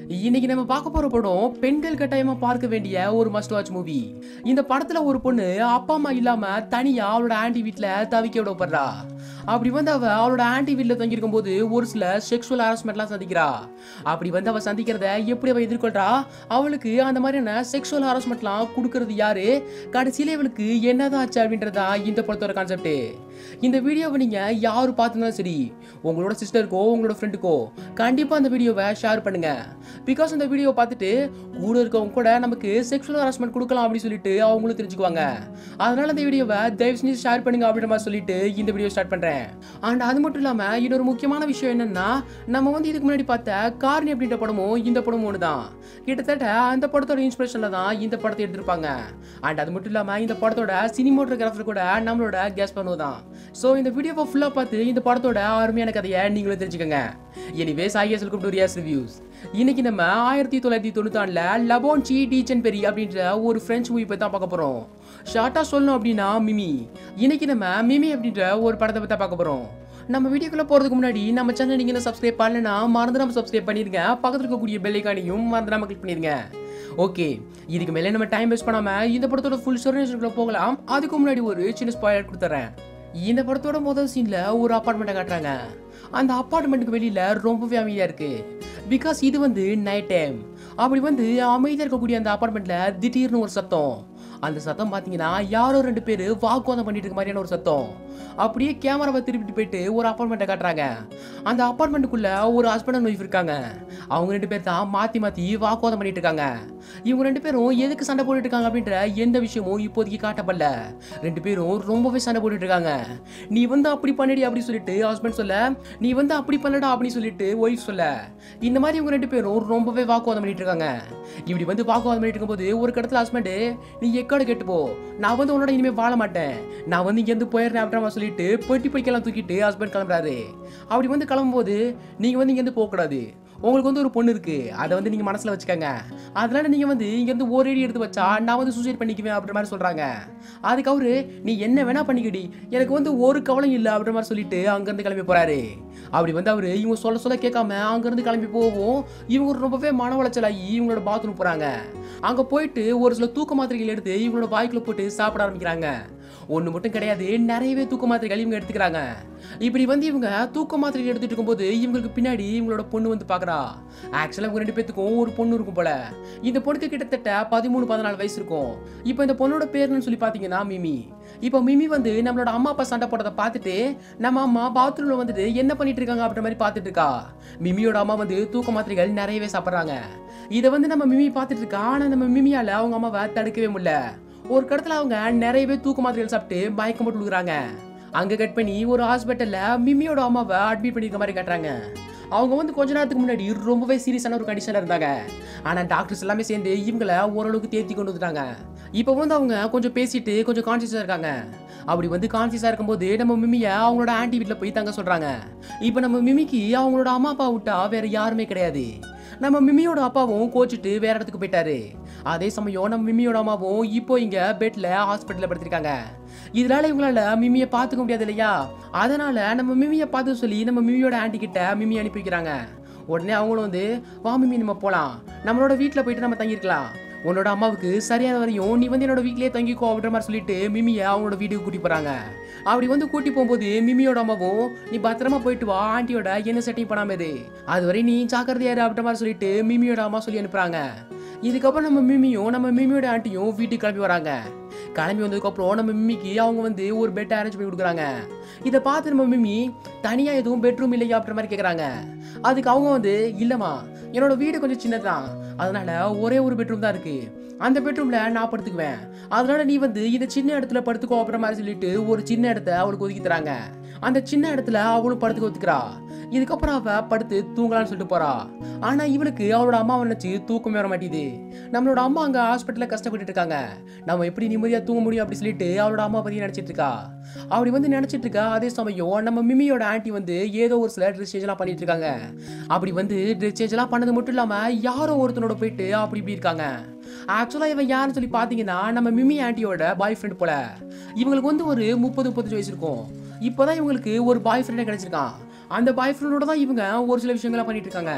இன்னைக்கு நம்ம பார்க்க போற படம் பெண்கள் கட்டாயமா பார்க்க வேண்டிய ஒரு மஸ்ட் வாட்ச் மூவி இந்த படத்துல ஒரு பொண்ணு அப்பா அம்மா இல்லாம தனியா அவளோட ஆன்டி வீட்ல தவிக்க விடப்படுறா அப்படி வந்து அவ அவளோட ஆன்டி வீட்ல தங்கியிருக்கும் போது ஒரு சில செக்ஷுவல் ஹராஸ்மெண்ட்லாம் சந்திக்கிறா அப்படி வந்து அவ சந்திக்கிறத எப்படி அவ எதிர்கொள்றா அவளுக்கு அந்த மாதிரியான செக்ஷுவல் ஹராஸ்மெண்ட்லாம் கொடுக்கறது யாரு கடைசியில இவளுக்கு என்னதான் ஆச்சு அப்படின்றதா இந்த படத்தோட கான்செப்ட் இந்த வீடியோவை நீங்க யாரு பார்த்துருந்தாலும் சரி உங்களோட சிஸ்டருக்கோ உங்களோட ஃப்ரெண்டுக்கோ கண்டிப்பா அந்த வீடியோவை ஷேர் பண்ணுங்க பிகாஸ் இந்த வீடியோ பார்த்துட்டு கூட இருக்கவங்க கூட நமக்கு செக்ஷுவல் ஹராஸ்மெண்ட் கொடுக்கலாம் அப்படின்னு சொல்லிட்டு அவங்களும் தெரிஞ்சுக்குவாங்க அதனால இந்த வீடியோவை தயவு செஞ்சு ஷேர் பண்ணுங்க அப்படின்ற மாதிரி சொல்லிட்டு இந்த வீடியோ ஸ்டார்ட் பண்றேன் அண்ட் அது மட்டும் இல்லாம இன்னொரு முக்கியமான விஷயம் என்னன்னா நம்ம வந்து இதுக்கு முன்னாடி பார்த்த கார்னி அப்படின்ற படமும் இந்த படமும் ஒன்று தான் கிட்டத்தட்ட அந்த படத்தோட இன்ஸ்பிரேஷன்ல தான் இந்த படத்தை எடுத்திருப்பாங்க அண்ட் அது மட்டும் இல்லாம இந்த படத்தோட சினிமோட்டோகிராஃபர் கூட நம்மளோட கேஸ் பண்ணுவதான் ஸோ இந்த வீடியோவை ஃபுல்லாக பார்த்து இந்த படத்தோட அருமையான கதையை நீங்களும் தெரிஞ்சுக்கோங்க எனிவேஸ் ஐஎஸ் வெல்கம் டு ரியாஸ் ரிவ்யூஸ் இன்னைக்கு நம்ம ஆயிரத்தி தொள்ளாயிரத்தி தொண்ணூத்தாண்டுல லபோன் சி டீச்சன் பெரி அப்படின்ற ஒரு ஃப்ரெஞ்ச் மூவி பற்றி தான் பார்க்க போகிறோம் ஷார்ட்டாக சொல்லணும் அப்படின்னா மிமி இன்னைக்கு நம்ம மிமி அப்படின்ற ஒரு படத்தை பற்றி தான் பார்க்க போகிறோம் நம்ம வீடியோக்குள்ள போகிறதுக்கு முன்னாடி நம்ம சேனல் நீங்கள் சப்ஸ்கிரைப் பண்ணலன்னா மறந்து நம்ம சப்ஸ்கிரைப் பண்ணிருங்க பக்கத்தில் இருக்கக்கூடிய பெல் ஐக்கானையும் மறந்துடாம கிளிக் பண்ணிருங்க ஓகே இதுக்கு மேலே நம்ம டைம் வேஸ்ட் பண்ணாமல் இந்த படத்தோட ஃபுல் ஸ்டோரி போகலாம் அதுக்கு முன்னாடி ஒரு சின்ன ஸ்பாய்லர் கொடுத்துறேன் இந்த படத்தோட முதல் சீன்ல ஒரு அப்பார்ட்மெண்ட்டை காட்டுறாங்க அந்த அப்பார்ட்மெண்ட்டுக்கு வெளியில ரொம்பவே அமைதியா இருக்கு பிகாஸ் இது வந்து நைட் டைம் அப்படி வந்து அமைதியா இருக்கக்கூடிய அந்த அப்பார்ட்மெண்ட்ல திடீர்னு ஒரு சத்தம் அந்த சத்தம் பார்த்தீங்கன்னா யாரோ ரெண்டு பேர் வாக்குவாதம் பண்ணிட்டு இருக்க மாதிரியான ஒரு சத்தம் அப்படியே கேமராவை திருப்பிட்டு போயிட்டு ஒரு அப்பார்ட்மெண்ட்டை காட்டுறாங்க அந்த அப்பார்ட்மெண்ட்டுக்குள்ள ஒரு ஹஸ்பண்ட் அண்ட் ஒய்ஃப் இருக்காங்க அவங்க ரெண்டு பேர் தான் மாத்தி மாத்தி வாக்குவாதம் பண்ணிட்டு இருக்காங்க இவங்க ரெண்டு பேரும் எதுக்கு சண்டை போட்டுட்டு இருக்காங்க அப்படின்ற எந்த விஷயமும் இப்போதைக்கு காட்டப்படல ரெண்டு பேரும் ரொம்பவே சண்டை போட்டுட்டு இருக்காங்க நீ வந்து அப்படி பண்ணடி அப்படி சொல்லிட்டு ஹஸ்பண்ட் சொல்ல நீ வந்து அப்படி பண்ணடா அப்படின்னு சொல்லிட்டு ஒய்ஃப் சொல்ல இந்த மாதிரி இவங்க ரெண்டு பேரும் ரொம்பவே வாக்குவாதம் பண்ணிட்டு இருக்காங்க இப்படி வந்து வாக்குவாதம் பண்ணிட்டு இருக்கும்போது ஒரு கடத்துல ஹஸ்பண்ட் நீ எக்கோட கேட்டு போ நான் வந்து உன்னோட இனிமே வாழ மாட்டேன் நான் வந்து இங்க இருந்து போயிடுறேன் அப்படின்ற சொல்லிட்டு பெட்டி படிக்கலாம் தூக்கிட்டு ஹஸ்பண்ட் கிளம்புறாரு அப்படி வந்து கிளம்பும்போது நீங்க வந்து இங்க இருந்து போக கூடாது உங்களுக்கு வந்து ஒரு பொண்ணு இருக்கு அதை வந்து நீங்க மனசுல வச்சுக்கோங்க அதனால நீங்க வந்து இங்க இருந்து ஒரு அடி எடுத்து வச்சா நான் வந்து சூசைட் பண்ணிக்குவேன் அப்படின்ற மாதிரி சொல்றாங்க அதுக்கு அவரு நீ என்ன வேணா பண்ணிக்கடி எனக்கு வந்து ஒரு கவலையும் இல்லை அப்படின்ற மாதிரி சொல்லிட்டு அங்க இருந்து கிளம்பி போறாரு அப்படி வந்து அவரு இவங்க சொல்ல சொல்ல கேட்காம அங்க இருந்து கிளம்பி போவோம் இவங்க ரொம்பவே மன உளைச்சலாகி இவங்களோட பாத்ரூம் போறாங்க அங்க போயிட்டு ஒரு சில தூக்க மாத்திரைகள் எடுத்து இவங்களோட வாய்க்குள்ள போட்டு சாப்பிட ஆரம்பிக்கிறாங்க ஒன்று மட்டும் கிடையாது நிறையவே தூக்க மாத்திரைகள் இவங்க எடுத்துக்கிறாங்க இப்படி வந்து இவங்க தூக்க மாத்திரைகள் எடுத்துட்டு இருக்கும்போது இவங்களுக்கு பின்னாடி இவங்களோட பொண்ணு வந்து பார்க்குறா ஆக்சுவலாக இவங்க ரெண்டு பேத்துக்கும் ஒரு பொண்ணு இருக்கும் போல இந்த பொண்ணுக்கு கிட்டத்தட்ட பதிமூணு பதினாலு வயசு இருக்கும் இப்போ இந்த பொண்ணோட பேர்னு சொல்லி பார்த்தீங்கன்னா மிமி இப்போ மிமி வந்து நம்மளோட அம்மா அப்பா சண்டை போடுறத பார்த்துட்டு நம்ம அம்மா பாத்ரூம்ல வந்துட்டு என்ன பண்ணிட்டு இருக்காங்க அப்படின்ற மாதிரி பார்த்துட்டு இருக்கா மிமியோட அம்மா வந்து தூக்க மாத்திரைகள் நிறையவே சாப்பிட்றாங்க இதை வந்து நம்ம மிமி பார்த்துட்டு இருக்கா ஆனால் நம்ம மிமியால அவங்க அம்மாவை தடுக்கவே முடியல ஒரு கடத்துல அவங்க நிறையவே தூக்க மாத்திரைகள் சாப்பிட்டு மயக்கம் போட்டு விழுகுறாங்க அங்க கட் பண்ணி ஒரு ஹாஸ்பிட்டல்ல மிமியோட அம்மாவை அட்மிட் பண்ணிருக்க மாதிரி காட்டுறாங்க அவங்க வந்து கொஞ்ச நேரத்துக்கு முன்னாடி ரொம்பவே சீரியஸான ஒரு கண்டிஷன்ல இருந்தாங்க ஆனா டாக்டர்ஸ் எல்லாமே சேர்ந்து இவங்கள ஓரளவுக்கு தேர்த்தி கொண்டு வந்துட்டாங்க இப்போ வந்து அவங்க கொஞ்சம் பேசிட்டு கொஞ்சம் கான்சியஸா இருக்காங்க அப்படி வந்து கான்சியஸா இருக்கும்போது நம்ம மிமிய அவங்களோட ஆன்டி வீட்டில் போய் தங்க சொல்றாங்க இப்போ நம்ம மிமிக்கு அவங்களோட அம்மா அப்பா விட்டா வேற யாருமே கிடையாது நம்ம மிமியோட அப்பாவும் கோச்சிட்டு வேற இடத்துக்கு போயிட்டாரு அதே சமயம் நம்ம மிமியோட அம்மாவும் இப்போ இங்க பெட்ல ஹாஸ்பிட்டல்ல படுத்திருக்காங்க இதனால இவங்களால மிமியை பார்த்துக்க முடியாது இல்லையா அதனால நம்ம மிமியை பார்த்து சொல்லி நம்ம மிமியோட ஆன்டி கிட்ட மிமி அனுப்பி வைக்கிறாங்க உடனே அவங்களும் வந்து வா மிமி நம்ம போலாம் நம்மளோட வீட்டில் போயிட்டு நம்ம தங்கியிருக்கலாம் உன்னோட அம்மாவுக்கு சரியான வரையும் நீ வந்து என்னோட வீட்லயே தங்கிக்கோ அப்படின்ற மாதிரி சொல்லிட்டு மிமியை அவங்களோட வீட்டுக்கு கூட்டி போறாங்க அப்படி வந்து கூட்டி போகும்போது மிமியோட அம்மாவும் நீ பத்திரமா போயிட்டு வா ஆண்டியோட என்ன செட்டிங் பண்ணாம இரு அதுவரை நீ ஜாக்கிரதையா இரு அப்படின்ற மாதிரி சொல்லிட்டு மிமியோட அம்மா சொல்லி அனுப்புறாங்க இதுக்கப்புறம் நம்ம மிமியும் நம்ம மிமியோட ஆண்டியும் வீட்டுக்கு கிளம்பி வராங்க கிளம்பி வந்ததுக்கப்புறம் நம்ம மிமிக்கு அவங்க வந்து ஒரு பெட் அரேஞ்ச் பண்ணி கொடுக்குறாங்க இதை பார்த்து நம்ம மிமி தனியா எதுவும் பெட்ரூம் இல்லையா அப்படின்ற மாதிரி கேட்குறாங்க அதுக்கு அவங்க வந்து இல்லைம்மா என்னோட வீடு கொஞ்சம் சின்னதுதான் அதனால ஒரே ஒரு பெட்ரூம் தான் இருக்கு அந்த பெட்ரூம்ல நான் படுத்துக்குவேன் அதனால நீ வந்து இந்த சின்ன இடத்துல படுத்துக்கோ அப்படின்ற மாதிரி சொல்லிட்டு ஒரு சின்ன இடத்த அவளுக்கு ஒதுக்கி தராங்க அந்த சின்ன இடத்துல அவளும் படுத்துக்க ஒத்துக்கிறா இதுக்கப்புறம் அவ படுத்து தூங்கலாம்னு சொல்லிட்டு போறா ஆனா இவளுக்கு அவளோட அம்மாவை நினைச்சு தூக்கமே வர மாட்டேது நம்மளோட அம்மா அங்க ஹாஸ்பிட்டல்ல கஷ்டப்பட்டுட்டு இருக்காங்க நம்ம எப்படி நிம்மதியா தூங்க முடியும் அப்படி சொல்லிட்டு அவளோட அம்மா பத்தி நினைச்சிட்டு இருக்கா அப்படி வந்து நினைச்சிட்டு இருக்கா அதே சமயம் நம்ம மிமியோட ஆன்ட்டி வந்து ஏதோ ஒரு சில ட்ரெஸ் சேஞ்ச் எல்லாம் பண்ணிட்டு இருக்காங்க அப்படி வந்து ட்ரெஸ் சேஞ்ச் எல்லாம் பண்ணது மட்டும் இல்லாம யாரோ ஒருத்தனோட போயிட்டு அப்படி இப்படி இருக்காங்க ஆக்சுவலா இவன் யாருன்னு சொல்லி பாத்தீங்கன்னா நம்ம மிமி ஆன்ட்டியோட பாய் ஃப்ரெண்ட் போல இவங்களுக்கு வந்து ஒரு முப்பது முப்பத்தஞ்சு வயசு இருக்கும் இப்போதான் இவங்களுக்கு ஒரு பாய் ஃப்ரெண்டே கிடைச்சிருக்கான் அந்த பாய் ஃப்ரெண்டோட தான் இவங்க ஒரு சில விஷயங்களை பண்ணிட்டு இருக்காங்க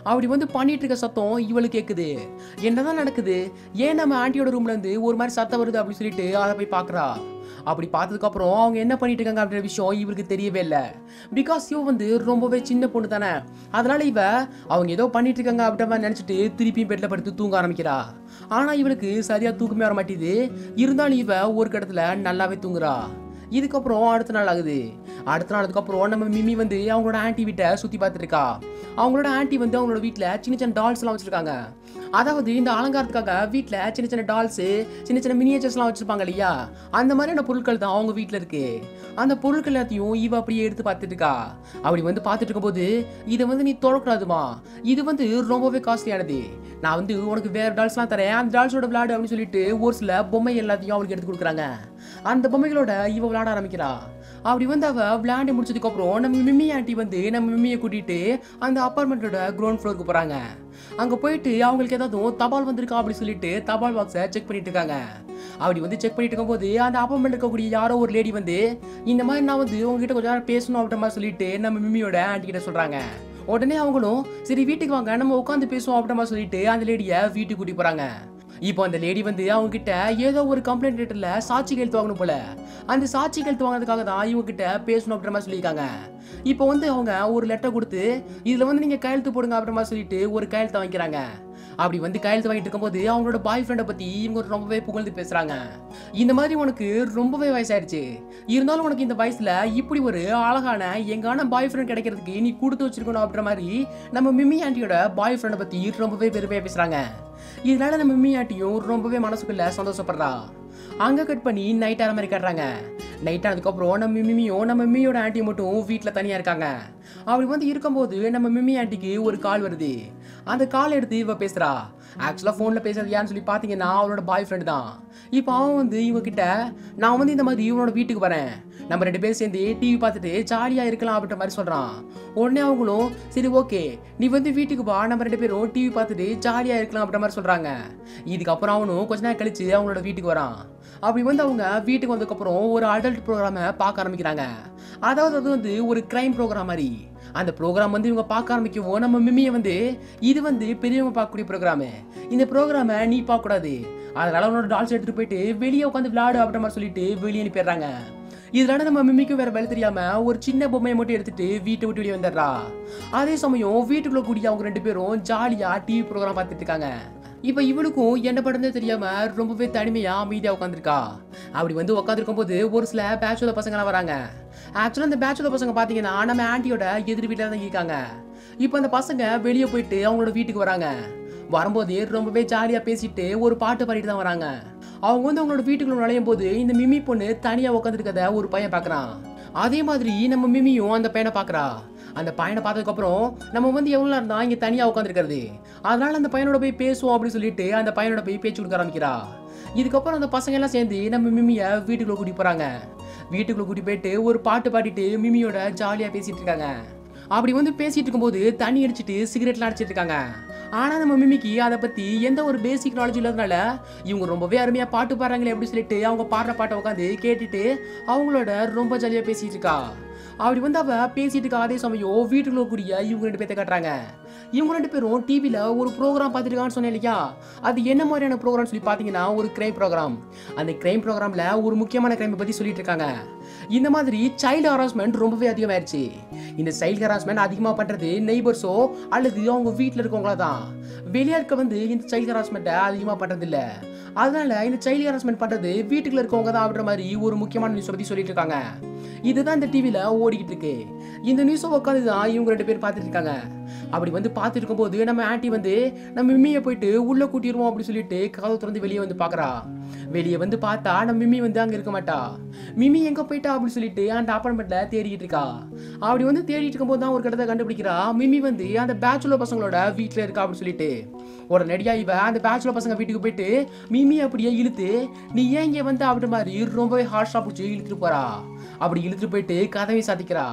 அப்படி வந்து பண்ணிட்டு இருக்க சத்தம் இவளுக்கு கேக்குது என்னதான் நடக்குது ஏன் நம்ம ஆண்டியோட ரூம்ல இருந்து ஒரு மாதிரி சத்தம் வருது அப்படின்னு சொல்லிட்டு அதை போய் பார்க்கறா அப்படி பார்த்ததுக்கு அப்புறம் அவங்க என்ன பண்ணிட்டு இருக்காங்க அப்படின்ற விஷயம் இவளுக்கு தெரியவே இல்லை பிகாஸ் இவ வந்து ரொம்பவே சின்ன பொண்ணு தானே அதனால இவ அவங்க ஏதோ பண்ணிட்டு இருக்காங்க அப்படின்ற மாதிரி நினைச்சிட்டு திருப்பியும் பெட்ல படுத்து தூங்க ஆரம்பிக்கிறா ஆனா இவளுக்கு சரியா தூக்கமே வர மாட்டேது இருந்தாலும் இவ ஒரு கடத்துல நல்லாவே தூங்குறா இதுக்கப்புறம் அடுத்த நாள் ஆகுது அடுத்த நாள் அதுக்கப்புறம் நம்ம மிமி வந்து அவங்களோட ஆன்ட்டி வீட்டை சுற்றி பார்த்துட்டு இருக்கா அவங்களோட ஆன்ட்டி வந்து அவங்களோட வீட்டில் சின்ன சின்ன டால்ஸ் எல்லாம் வச்சிருக்காங்க அதாவது இந்த அலங்காரத்துக்காக வீட்டில் சின்ன சின்ன டால்ஸு சின்ன சின்ன மினியேச்சர்ஸ்லாம் வச்சிருப்பாங்க இல்லையா அந்த மாதிரியான பொருட்கள் தான் அவங்க வீட்டில் இருக்கு அந்த பொருட்கள் எல்லாத்தையும் இவ அப்படியே எடுத்து பார்த்துட்டு இருக்கா அப்படி வந்து பார்த்துட்டு இருக்கும்போது இதை வந்து நீ தொடக்கூடாதுமா இது வந்து ரொம்பவே காஸ்ட்லியானது நான் வந்து உனக்கு வேற டால்ஸ்லாம் தரேன் அந்த டால்ஸோட விளையாடு அப்படின்னு சொல்லிட்டு ஒரு சில பொம்மை எல்லாத்தையும் அவளுக்கு எடுத்து கொடுக்குறாங்க அந்த பொம்மைகளோட இவ விளையாட ஆரம்பிக்கிறா அப்படி வந்து அவ விளையாண்டு முடிச்சதுக்கு அப்புறம் நம்ம மிம்மி ஆண்டி வந்து நம்ம மிம்மியை கூட்டிட்டு அந்த அப்பார்ட்மெண்ட்டோட கிரவுண்ட் ஃப்ளோருக்கு போறாங்க அங்க போயிட்டு அவங்களுக்கு ஏதாவது தபால் வந்திருக்கா அப்படி சொல்லிட்டு தபால் பாக்ஸை செக் பண்ணிட்டு இருக்காங்க அப்படி வந்து செக் பண்ணிட்டு இருக்கும்போது அந்த அப்பார்ட்மெண்ட் இருக்கக்கூடிய யாரோ ஒரு லேடி வந்து இந்த மாதிரி நான் வந்து உங்ககிட்ட கொஞ்ச நேரம் பேசணும் அப்படின்ற மாதிரி சொல்லிட்டு நம்ம மிம்மியோட ஆண்டி கிட்ட சொல்றாங்க உடனே அவங்களும் சரி வீட்டுக்கு வாங்க நம்ம உட்காந்து பேசுவோம் அப்படின்ற மாதிரி சொல்லிட்டு அந்த லேடியை வீட்டுக்கு கூட்டி போறாங்க இப்போ அந்த லேடி வந்து அவங்க கிட்ட ஏதோ ஒரு கம்ப்ளைண்ட் லெட்டர்ல சாட்சி கையெழுத்து வாங்கணும் போல அந்த சாட்சி கையெழுத்து வாங்குறதுக்காக தான் இவங்க கிட்ட பேசணும் அப்படின்ற மாதிரி சொல்லியிருக்காங்க இப்போ வந்து அவங்க ஒரு லெட்டர் கொடுத்து இதுல வந்து நீங்க கையெழுத்து போடுங்க அப்படின்ற மாதிரி சொல்லிட்டு ஒரு கையெழுத்து வாங்கிக்கிறாங்க அப்படி வந்து கையெழுத்து வாங்கிட்டு இருக்கும்போது அவங்களோட பாய் ஃப்ரெண்டை பத்தி இவங்க ரொம்பவே புகழ்ந்து பேசுறாங்க இந்த மாதிரி உனக்கு ரொம்பவே வயசாயிருச்சு இருந்தாலும் உனக்கு இந்த வயசுல இப்படி ஒரு அழகான எங்கான பாய் ஃப்ரெண்ட் கிடைக்கிறதுக்கு நீ கொடுத்து வச்சிருக்கணும் அப்படின்ற மாதிரி நம்ம மிம்மி ஆண்டியோட பாய் ஃப்ரெண்டை பத்தி ரொம்பவே பெருமையா பேசுறாங்க இதனால நம்ம மிம்மி ஆண்டியும் ரொம்பவே மனசுக்குள்ள சந்தோஷப்படுறா அங்க கட் பண்ணி நைட் ஆன மாதிரி காட்டுறாங்க நைட் ஆனதுக்கப்புறம் நம்ம மிம்மியும் நம்ம மிம்மியோட ஆண்டி மட்டும் வீட்டில் தனியாக இருக்காங்க அப்படி வந்து இருக்கும்போது நம்ம மிம்மி ஆண்டிக்கு ஒரு கால் வருது அந்த கால் எடுத்து இவ பேசுறா ஆக்சுவலாக ஃபோனில் பேசுறது யாருன்னு சொல்லி பார்த்தீங்கன்னா அவளோட பாய் ஃப்ரெண்டு தான் இப்போ அவன் வந்து இவங்க கிட்ட நான் வந்து இந்த மாதிரி இவனோட வீட்டுக்கு வரேன் நம்ம ரெண்டு பேரும் சேர்ந்து டிவி பார்த்துட்டு ஜாலியாக இருக்கலாம் அப்படின்ற மாதிரி சொல்கிறான் உடனே அவங்களும் சரி ஓகே நீ வந்து வீட்டுக்கு வா நம்ம ரெண்டு பேரும் டிவி பார்த்துட்டு ஜாலியாக இருக்கலாம் அப்படின்ற மாதிரி சொல்கிறாங்க இதுக்கப்புறம் அவனும் கொஞ்ச நேரம் கழிச்சு அவங்களோட வீட்டுக்கு வரான் அப்படி வந்து அவங்க வீட்டுக்கு வந்ததுக்கப்புறம் ஒரு அடல்ட் ப்ரோக்ராமை பார்க்க ஆரம்பிக்கிறாங்க அதாவது அது வந்து ஒரு கிரைம் ப்ரோக்ராம் மாதிரி அந்த ப்ரோக்ராம் வந்து இவங்க பார்க்க ஆரம்பிக்கவும் நம்ம மிம்மியை வந்து இது வந்து பெரியவங்க பார்க்கக்கூடிய ப்ரோக்ராமு இந்த ப்ரோக்ராமை நீ பார்க்கக்கூடாது அதனால அவனோட டால்ஸ் எடுத்துட்டு போயிட்டு வெளியே உட்காந்து விளையாடு அப்படின்ற மாதிரி சொல்லிட்டு வெளியே அனுப்பிடுறாங்க இதனால நம்ம மிம்மிக்கும் வேற வேலை தெரியாம ஒரு சின்ன பொம்மையை மட்டும் எடுத்துட்டு வீட்டை விட்டு வெளியே வந்துடுறா அதே சமயம் வீட்டுக்குள்ள கூடிய அவங்க ரெண்டு பேரும் ஜாலியா டிவி ப்ரோக்ராம் பார்த்துட்டு இருக்காங்க இப்போ இவளுக்கும் என்ன படுறதே தெரியாம ரொம்பவே தனிமையா அமைதியா உட்காந்துருக்கா அப்படி வந்து உட்காந்துருக்கும் போது ஒரு சில பேச்சுலர் பசங்கலாம் வராங்க ஆக்சுவலாக அந்த பேச்சுலர் பசங்க பார்த்தீங்கன்னா நம்ம ஆண்டியோட எதிர் வீட்டில் தான் இருக்காங்க இப்போ அந்த பசங்க வெளியே போயிட்டு அவங்களோட வீட்டுக்கு வராங்க வரும்போது ரொம்பவே ஜாலியாக பேசிட்டு ஒரு பாட்டு பாடிட்டு தான் வராங்க அவங்க வந்து அவங்களோட வீட்டுக்குள்ள நுழையும் போது இந்த மிமி பொண்ணு தனியாக உட்காந்துருக்கத ஒரு பையன் பார்க்குறான் அதே மாதிரி நம்ம மிமியும் அந்த பையனை பார்க்குறா அந்த பையனை பார்த்ததுக்கப்புறம் நம்ம வந்து எவ்வளோ நேரம் தான் இங்கே தனியாக உட்காந்துருக்கிறது அதனால அந்த பையனோட போய் பேசுவோம் அப்படின்னு சொல்லிட்டு அந்த பையனோட போய் பேச்சு கொடுக்க ஆரம்பிக்கிறா இதுக்கப்புறம் அந்த பசங்க எல்லாம் சேர்ந்து நம்ம மிமியை வீட்டுக்குள்ள கூட்டி போகிறாங்க வீட்டுக்குள்ள கூட்டி போயிட்டு ஒரு பாட்டு பாடிட்டு மிமியோட ஜாலியாக பேசிட்டு இருக்காங்க அப்படி வந்து பேசிட்டு இருக்கும்போது தண்ணி அடிச்சிட்டு சிகரெட்லாம் அடிச்சிட்டு இருக்காங்க ஆனா நம்ம மிமிக்கு அதை பத்தி எந்த ஒரு பேசிக் நாலேஜ் இல்லாதனால இவங்க ரொம்பவே அருமையா பாட்டு பாடுறாங்களே அப்படின்னு சொல்லிட்டு அவங்க பாடுற பாட்டை உட்காந்து கேட்டுட்டு அவங்களோட ரொம்ப ஜாலியா பேசிட்டு இருக்கா அப்படி வந்து அவ பேசிட்டு இருக்கா அதே சமயம் வீட்டுக்குள்ள கூடிய இவங்க ரெண்டு பேர்த்த காட்டுறாங்க இவங்க ரெண்டு பேரும் டிவியில் ஒரு ப்ரோக்ராம் பார்த்துருக்கான்னு சொன்னேன் இல்லையா அது என்ன மாதிரியான ப்ரோக்ராம் சொல்லி பார்த்தீங்கன்னா ஒரு கிரைம் ப்ரோக்ராம் அந்த கிரைம் ப்ரோக்ராமில் ஒரு முக்கியமான கிரைமை பற்றி சொல்லிட்டு இருக்காங்க இந்த மாதிரி சைல்டு ஹராஸ்மெண்ட் ரொம்பவே அதிகமாயிருச்சு இந்த சைல்டு ஹராஸ்மெண்ட் அதிகமாக பண்ணுறது நெய்பர்ஸோ அல்லது அவங்க வீட்டில் இருக்கவங்களா தான் வெளியாட்கள் வந்து இந்த சைல்டு ஹராஸ்மெண்ட்டை அதிகமாக பண்ணுறது இல்ல அதனால இந்த சைல்டு ஹராஸ்மெண்ட் பண்ணுறது வீட்டுக்குள்ள இருக்கவங்க தான் அப்படின்ற மாதிரி ஒரு முக்கியமான நியூஸ் பற்றி சொல்லிட்டு இருக்காங்க இதுதான் இந்த டிவியில் ஓடிக்கிட்டு இருக்கு இந்த நியூஸை உட்காந்து தான் இவங்க ரெண்டு பேர் பார்த்துட்டு இருக்காங்க அப்படி வந்து பார்த்துட்டு இருக்கும்போது நம்ம ஆன்ட்டி வந்து நம்ம மிம்மியை போயிட்டு உள்ள கூட்டிடுவோம் அப்படின்னு சொல்லிட்டு கதவை திறந்து வெளியே வந்து பார்க்கறா வெளியே வந்து பார்த்தா நம்ம மிம்மி வந்து அங்கே இருக்க மாட்டா மிம்மி எங்கே போயிட்டா அப்படின்னு சொல்லிட்டு அந்த அப்பார்ட்மெண்ட்ல தேடிட்டு இருக்கா அப்படி வந்து தேடிட்டு இருக்கும்போது தான் ஒரு கடத்தை கண்டுபிடிக்கிறா மிம்மி வந்து அந்த பேச்சுலர் பசங்களோட வீட்டில் இருக்கா அப்படின்னு சொல்லிட்டு உடனடியா இவ அந்த பேச்சுலர் பசங்க வீட்டுக்கு போயிட்டு மிமி அப்படியே இழுத்து நீ ஏன் இங்கே வந்து அப்படி மாதிரி ரொம்பவே ஹார்ஷாக பிடிச்சி இழுத்துட்டு போறா அப்படி இழுத்துட்டு போயிட்டு கதவை சாத்திக்கிறா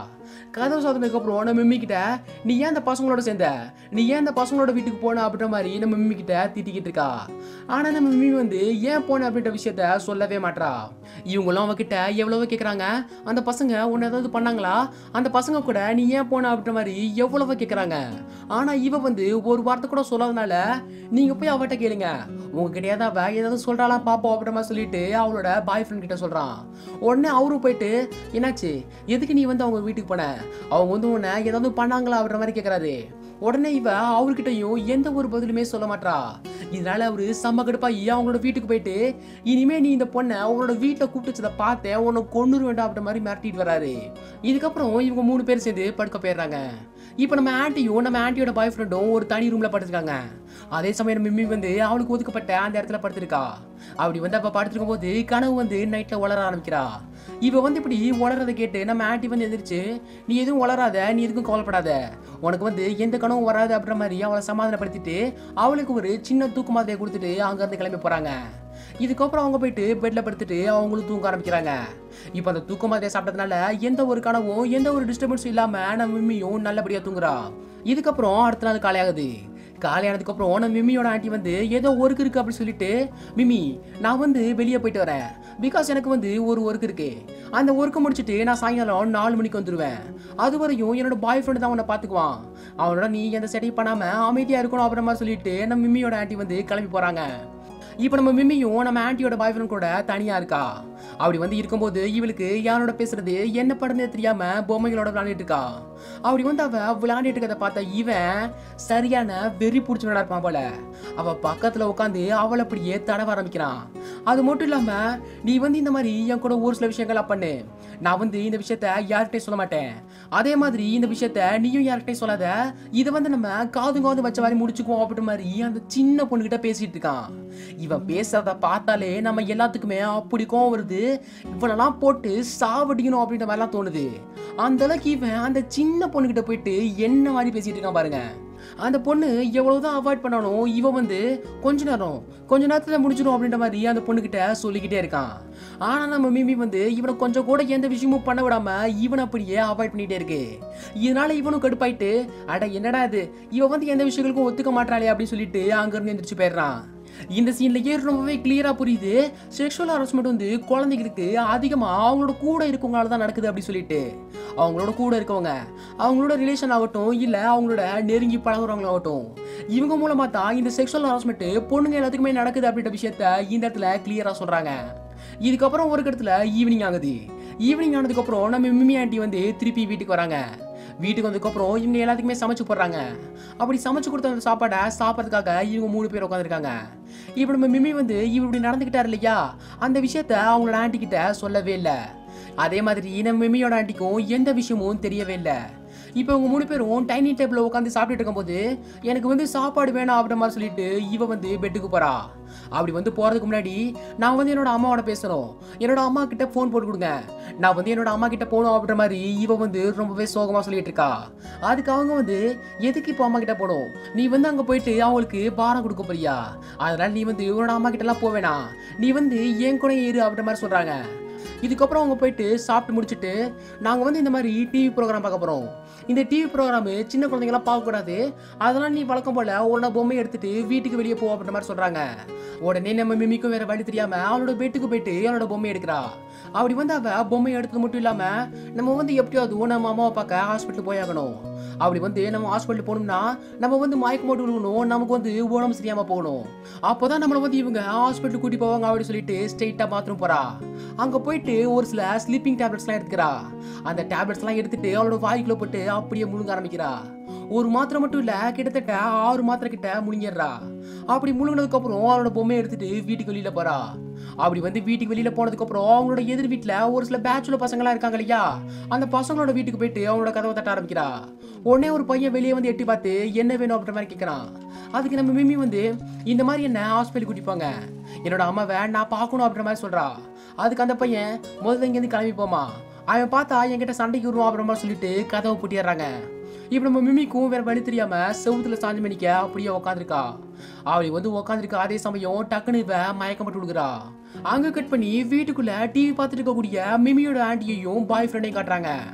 கதவு சாதனத்துக்கு அப்புறம் நம்ம மிம்மி கிட்ட நீ ஏன் அந்த பசங்களோட சேர்ந்த நீ ஏன் அந்த பசங்களோட வீட்டுக்கு போன அப்படின்ற மாதிரி நம்ம மிம்மி கிட்ட திட்டிக்கிட்டு இருக்கா ஆனா நம்ம மிம்மி வந்து ஏன் போன அப்படின்ற விஷயத்த சொல்லவே மாட்றா இவங்களும் அவகிட்ட எவ்வளவோ கேக்குறாங்க அந்த பசங்க உன்னை ஏதாவது பண்ணாங்களா அந்த பசங்க கூட நீ ஏன் போன அப்படின்ற மாதிரி எவ்வளவோ கேக்குறாங்க ஆனா இவ வந்து ஒரு வார்த்தை கூட சொல்லாதனால நீங்க போய் அவட்ட கேளுங்க உங்ககிட்ட ஏதாவது அவ ஏதாவது சொல்றாளா பாப்போம் அப்படின்ற மாதிரி சொல்லிட்டு அவளோட பாய் ஃப்ரெண்ட் கிட்ட சொல்றான் உடனே அவரும் போயிட்டு என்னாச்சு எதுக்கு நீ வந்து அவங்க வீட்டுக்கு போன அவங்க வந்து உன்னை ஏதாவது பண்ணாங்களா அப்படின்ற மாதிரி கேக்குறாரு உடனே இவ அவர்கிட்டயும் எந்த ஒரு பதிலுமே சொல்ல மாட்றா இதனால அவரு செம்ம கடுப்பாகி அவங்களோட வீட்டுக்கு போயிட்டு இனிமே நீ இந்த பொண்ணை அவங்களோட வீட்டுல கூப்பிட்டு வச்சதை பார்த்தேன் உன்னை கொண்டுரு வேண்டாம் அப்படின்ற மாதிரி மிரட்டிட்டு வராரு இதுக்கப்புறம் இவங்க மூணு பேர் சேர்ந்து படுக்க போயிடுறாங்க இப்போ நம்ம ஆன்ட்டியும் நம்ம ஆன்ட்டியோட பாய் ஃப்ரெண்டும் ஒரு தனி ரூம்ல படுத்துருக்காங்க அதே சமயம் நம்ம மிம்மி வந்து அவளுக்கு ஒதுக்கப்பட்ட அந்த இடத்துல படுத்திருக்கா அப்படி வந்து அப்ப படுத்திருக்கும் போது கனவு வந்து நைட்ல உளர ஆரம்பிக்கிறா இவ வந்து இப்படி உளறதை கேட்டு நம்ம ஆன்ட்டி வந்து எந்திரிச்சு நீ எதுவும் உளராத நீ எதுக்கும் கவலைப்படாத உனக்கு வந்து எந்த கனவும் வராது அப்படின்ற மாதிரி அவளை சமாதானப்படுத்திட்டு அவளுக்கு ஒரு சின்ன தூக்கு மாத்திரையை கொடுத்துட்டு அங்க இருந்து கிளம்பி போறாங்க இதுக்கப்புறம் அவங்க போயிட்டு பெட்ல படுத்துட்டு அவங்களும் தூங்க ஆரம்பிக்கிறாங்க இப்போ அந்த தூக்க மாத்திரையை சாப்பிட்டதுனால எந்த ஒரு கனவும் எந்த ஒரு டிஸ்டர்பன்ஸும் இல்லாம நம்ம மிம்மியும் நல்லபடியா தூங்குறா இதுக்கப்புறம் அடுத்த நாள் காலையாகுது காலையானதுக்கு அப்புறம் நம்ம மிம்மியோட ஆண்டி வந்து ஏதோ ஒர்க் இருக்கு அப்படின்னு சொல்லிட்டு மிம்மி நான் வந்து வெளியே போயிட்டு வரேன் பிகாஸ் எனக்கு வந்து ஒரு ஒர்க் இருக்கு அந்த ஒர்க்கை முடிச்சுட்டு நான் சாயங்காலம் நாலு மணிக்கு வந்துடுவேன் அது வரையும் என்னோட பாய் ஃப்ரெண்டு தான் உன்னை பார்த்துக்குவான் அவனோட நீ எந்த செட்டையும் பண்ணாம அமைதியா இருக்கணும் அப்புறமா சொல்லிட்டு நம்ம மிம்மியோட ஆண்டி வந்து கிளம்பி போறாங்க இப்போ நம்ம மிம்மியும் நம்ம ஆன்ட்டியோட பாய் ஃப்ரெண்ட் கூட தனியா இருக்கா அப்படி வந்து இருக்கும்போது இவளுக்கு யாரோட பேசுறது என்ன படமே தெரியாம பொம்மைகளோட விளையாடிட்டு இருக்கா அப்படி வந்து அவ விளையாடிட்டு இருக்கதை பார்த்த இவன் சரியான வெறி பிடிச்சவனா இருப்பான் போல அவ பக்கத்துல உட்காந்து அவளை அப்படியே தடவ ஆரம்பிக்கிறான் அது மட்டும் இல்லாம நீ வந்து இந்த மாதிரி என் கூட ஒரு சில விஷயங்கள்லாம் பண்ணு நான் வந்து இந்த விஷயத்த யார்கிட்டயும் சொல்ல மாட்டேன் அதே மாதிரி இந்த விஷயத்த நீயும் யார்கிட்டயும் சொல்லாத இதை வந்து நம்ம காது காது வச்ச மாதிரி முடிச்சுக்குவோம் அப்படின்ற மாதிரி அந்த சின்ன பொண்ணுகிட்ட பேசிட்டு இருக்கான் இவன் பேசுறத பார்த்தாலே நம்ம எல்லாத்துக்குமே அப்படி கோவம் வருது இவனெல்லாம் போட்டு சாவடிக்கணும் அப்படின்ற மாதிரிலாம் தோணுது அந்த அளவுக்கு இவன் அந்த சின்ன பொண்ணுகிட்ட போயிட்டு என்ன மாதிரி பேசிட்டு இருக்கான் பாருங்க அந்த பொண்ணு எவ்வளவுதான் அவாய்ட் பண்ணாலும் இவன் வந்து கொஞ்ச நேரம் கொஞ்ச நேரத்துல முடிச்சிடும் அப்படின்ற மாதிரி அந்த பொண்ணுகிட்ட சொல்லிக்கிட்டே இருக்கான் ஆனா நம்ம மிமி வந்து இவனை கொஞ்சம் கூட எந்த விஷயமும் பண்ண விடாம இவனை அப்படியே அவாய்ட் பண்ணிட்டே இருக்கு இதனால இவனும் கடுப்பாயிட்டு அட என்னடா இது இவன் வந்து எந்த விஷயங்களுக்கும் ஒத்துக்க மாட்டாளே அப்படின்னு சொல்லிட்டு அங்க இருந்து எந்திரிச்சு போயிடுறான் இந்த சீன்லயே ரொம்பவே கிளியரா புரியுது செக்ஷுவல் ஹராஸ்மெண்ட் வந்து குழந்தைகளுக்கு அதிகமா அவங்களோட கூட இருக்கவங்களால தான் நடக்குது அப்படி சொல்லிட்டு அவங்களோட கூட இருக்கவங்க அவங்களோட ரிலேஷன் ஆகட்டும் இல்ல அவங்களோட நெருங்கி பழகுறவங்களாகட்டும் இவங்க மூலமா தான் இந்த செக்ஷுவல் ஹராஸ்மெண்ட் பொண்ணுங்க எல்லாத்துக்குமே நடக்குது அப்படின்ற விஷயத்த இந்த இடத்துல கிளியரா சொல்றாங்க இதுக்கப்புறம் ஒரு இடத்துல ஈவினிங் ஆகுது ஈவினிங் ஆனதுக்கப்புறம் நம்ம மிமி ஆண்டி வந்து திருப்பி வீட்டுக்கு வராங்க வீட்டுக்கு வந்ததுக்கப்புறம் இவங்க எல்லாத்துக்குமே சமைச்சு போடுறாங்க அப்படி சமைச்சு கொடுத்த அந்த சாப்பாடை சாப்பிட்றதுக்காக இவங்க மூணு பேர் உட்காந்துருக்காங்க இப்போ நம்ம மிமி வந்து இவர் இப்படி நடந்துக்கிட்டாரு இல்லையா அந்த விஷயத்த அவங்களோட ஆண்டி கிட்ட சொல்லவே இல்லை அதே மாதிரி நம்ம மிமியோட ஆண்டிக்கும் எந்த விஷயமும் தெரியவே இல்லை இப்போ இவங்க மூணு பேரும் டைனிங் டேபிளில் உட்காந்து சாப்பிட்டுட்டு இருக்கும்போது எனக்கு வந்து சாப்பாடு வேணாம் அப்படின்ற மாதிரி சொல்லிட்டு இவ வந்து பெட்டுக்கு போறா அப்படி வந்து போறதுக்கு முன்னாடி நான் வந்து என்னோட அம்மாவோட பேசணும் என்னோட அம்மா கிட்ட ஃபோன் போட்டு கொடுங்க நான் வந்து என்னோட அம்மா கிட்ட போகணும் அப்படின்ற மாதிரி இவ வந்து ரொம்பவே சோகமா சொல்லிட்டு இருக்கா அதுக்கு அவங்க வந்து எதுக்கு இப்போ அம்மா கிட்ட போகணும் நீ வந்து அங்க போயிட்டு அவங்களுக்கு பாரம் கொடுக்க போறியா அதனால நீ வந்து உன்னோட அம்மா கிட்ட எல்லாம் போவேனா நீ வந்து என் கூட இரு அப்படின்ற மாதிரி சொல்றாங்க இதுக்கப்புறம் அவங்க போயிட்டு சாப்பிட்டு முடிச்சுட்டு நாங்கள் வந்து இந்த மாதிரி டிவி ப்ரோக்ராம் பார்க்க போகிறோம் இந்த டிவி ப்ரோக்ராமு சின்ன குழந்தைங்களாம் பார்க்கக்கூடாது அதெல்லாம் நீ வழக்கம் போல் உன்னோட பொம்மையை எடுத்துட்டு வீட்டுக்கு வெளியே போ அப்படின்ற மாதிரி சொல்கிறாங்க உடனே நம்ம மிமிக்கும் வேற வழி தெரியாம அவளோட பெட்டுக்கு போயிட்டு அவளோட பொம்மையை எடுக்கிறா அப்படி வந்து அவ பொம்மையை எடுத்தது மட்டும் இல்லாம நம்ம வந்து எப்படியாவது நம்ம அம்மாவை பார்க்க ஹாஸ்பிட்டல் போயாகணும் அப்படி வந்து நம்ம ஹாஸ்பிட்டல் போகணும்னா நம்ம வந்து மயக்க போட்டு விழுகணும் நமக்கு வந்து உடம்பு சரியாம போகணும் அப்போதான் நம்மளை வந்து இவங்க ஹாஸ்பிட்டல் கூட்டி போவாங்க அப்படின்னு சொல்லிட்டு ஸ்ட்ரெயிட்டா பாத்ரூம் போறா அங்க போயிட்டு ஒரு சில ஸ்லீப்பிங் டேப்லெட்ஸ்லாம் எடுத்துக்கிறா அந்த டேப்லெட்ஸ்லாம் எடுத்துட்டு அவளோட வாய்க்குள்ள போட்டு அப்படியே முழுங்க ஆரம்பிக்கிறா ஒரு மாத்திரை மட்டும் இல்ல கிட்டத்தட்ட ஆறு மாத்திரை கிட்ட முழுங்கிடுறா அப்படி முழுங்கினதுக்கு அப்புறம் அவளோட பொம்மையை எடுத்துட்டு வீட்டுக்கு வெளியில போறா அப்படி வந்து வீட்டுக்கு வெளியில போனதுக்கு அப்புறம் அவங்களோட எதிர் வீட்டுல ஒரு சில பேச்சுலர் பசங்களா இருக்காங்க இல்லையா அந்த பசங்களோட வீட்டுக்கு போயிட்டு அவங்களோட கதவை தட்ட ஆரம்பிக்கிறா உடனே ஒரு பையன் வெளியே வந்து எட்டி பார்த்து என்ன வேணும் அப்படின்ற மாதிரி கேட்கறான் அதுக்கு நம்ம மிமி வந்து இந்த மாதிரி என்ன ஹாஸ்பிட்டல் கூட்டிப்பாங்க என்னோட அம்மாவை நான் பார்க்கணும் அப்படின்ற மாதிரி சொல்றா அதுக்கு அந்த பையன் முதல்ல இங்கேருந்து கிளம்பி போமா அவன் பார்த்தா என்கிட்ட சண்டைக்கு வருவான் அப்படின்ற மாதிரி சொல்லிட்டு கதவை பூட்டிடுறாங்க இப்போ நம்ம மிமிக்கும் வேற வழி தெரியாம செவுத்துல சாஞ்சு மணிக்க அப்படியே உக்காந்துருக்கா அவளை வந்து உக்காந்துருக்க அதே சமயம் டக்குன்னு இவ மயக்கம் போட்டு விடுகிறா அங்க கட் பண்ணி வீட்டுக்குள்ள டிவி பார்த்துட்டு இருக்கக்கூடிய மிமியோட ஆண்டியையும் பாய் ஃப்ரெண்டையும் காட்டுறாங்க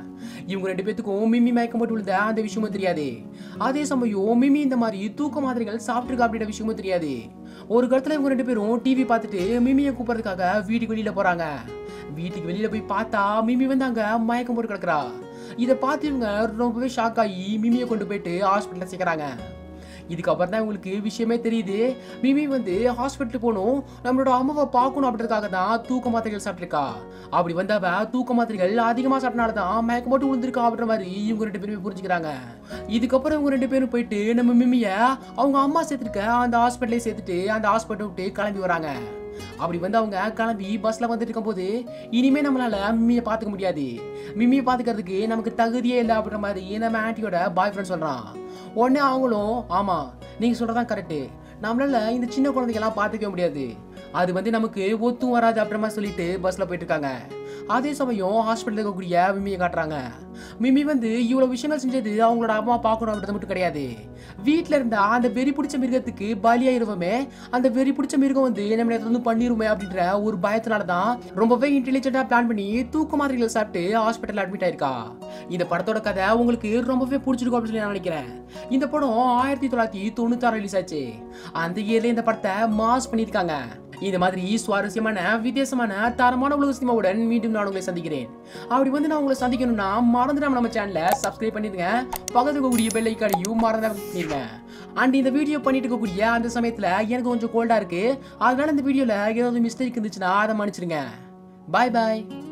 இவங்க ரெண்டு பேத்துக்கும் மிமி மயக்கம் போட்டு விழுந்த அந்த விஷயமும் தெரியாது அதே சமயம் மிமி இந்த மாதிரி தூக்க மாத்திரைகள் சாப்பிட்டுருக்கா அப்படின்ற விஷயமும் தெரியாது ஒரு இடத்துல இவங்க ரெண்டு பேரும் டிவி பார்த்துட்டு மிமியை கூப்பிடுறதுக்காக வீட்டுக்கு வெளியில போறாங்க வீட்டுக்கு வெளியில போய் பார்த்தா மிமி வந்து அங்க மயக்கம் போட்டு கிடக்குறா இதை பார்த்து இவங்க ரொம்பவே ஷாக் ஆகி மிமியை கொண்டு போயிட்டு ஹாஸ்பிட்டலில் சேர்க்குறாங்க இதுக்கப்புறம் தான் உங்களுக்கு விஷயமே தெரியுது மிமி வந்து ஹாஸ்பிட்டல் போகணும் நம்மளோட அம்மாவை பார்க்கணும் அப்படின்றதுக்காக தான் தூக்க மாத்திரைகள் சாப்பிட்ருக்கா அப்படி வந்து அவ தூக்க மாத்திரைகள் அதிகமாக சாப்பிட்டனால தான் மயக்கம் போட்டு விழுந்திருக்கா அப்படின்ற மாதிரி இவங்க ரெண்டு பேருமே புரிஞ்சுக்கிறாங்க இதுக்கப்புறம் இவங்க ரெண்டு பேரும் போயிட்டு நம்ம மிமிய அவங்க அம்மா சேர்த்துருக்க அந்த ஹாஸ்பிட்டலே சேர்த்துட்டு அந்த ஹாஸ்பிட்டல் விட்டு கிளம்பி வராங்க அப்படி வந்து அவங்க கிளம்பி பஸ்ல வந்துட்டு இருக்கும்போது இனிமே நம்மளால மிம்மியை பார்த்துக்க முடியாது மிம்மியை பார்த்துக்கிறதுக்கு நமக்கு தகுதியே இல்லை அப்படின்ற மாதிரி நம்ம ஆன்ட்டியோட பாய் ஃப்ரெண்ட் சொல்றான் உடனே அவங்களும் ஆமா நீங்க சொல்றதான் கரெக்டு நம்மளால இந்த சின்ன குழந்தைங்கெல்லாம் பார்த்துக்க முடியாது அது வந்து நமக்கு ஒத்தும் வராது அப்படின்ற மாதிரி சொல்லிட்டு பஸ்ல போயிட்டு இருக்காங்க அதே சமயம் ஹாஸ்பிட்டல் இருக்கக்கூடிய மிம்மியை காட்டுறாங்க மிம்மி வந்து இவ்வளவு விஷயங்கள் செஞ்சது அவங்களோட அம்மா பார்க்கணும் அப்படின்றது மட்டும் கிடையாது வீட்டில் இருந்த அந்த வெறி பிடிச்ச மிருகத்துக்கு பலியாயிருவோமே அந்த வெறி பிடிச்ச மிருகம் வந்து நம்ம நேரத்துல வந்து பண்ணிருமே அப்படின்ற ஒரு பயத்தினால தான் ரொம்பவே இன்டெலிஜென்ட்டா பிளான் பண்ணி தூக்க மாத்திரைகள் சாப்பிட்டு ஹாஸ்பிட்டல் அட்மிட் ஆயிருக்கா இந்த படத்தோட கதை உங்களுக்கு ரொம்பவே பிடிச்சிருக்கும் அப்படின்னு சொல்லி நான் நினைக்கிறேன் இந்த படம் ஆயிரத்தி தொள்ளாயிரத்தி தொண்ணூத்தாறு ரிலீஸ் ஆச்சு அந்த இயர்ல இந்த படத்தை மாஸ் பண்ணியிருக்காங்க இந்த மாதிரி சுவாரஸ்யமான வித்தியாசமான தரமான உலக சினிமாவுடன் மீண்டும் நான் உங்களை சந்திக்கிறேன் அப்படி வந்து நான் உங்களை சந்திக்கணும்னா மறந்துடாம நம்ம சேனலை சப்ஸ்கிரைப் பண்ணிடுங்க பக்கத்துல இருக்கக்கூடிய பெல் ஐக்கானையும் மறந்துடாம பண்ணிடுங்க அண்ட் இந்த வீடியோ பண்ணிட்டு இருக்கக்கூடிய அந்த சமயத்துல எனக்கு கொஞ்சம் கோல்டா இருக்கு அதனால இந்த வீடியோல ஏதாவது மிஸ்டேக் இருந்துச்சுன்னா அதை மன்னிச்சிடுங்க பாய் பாய்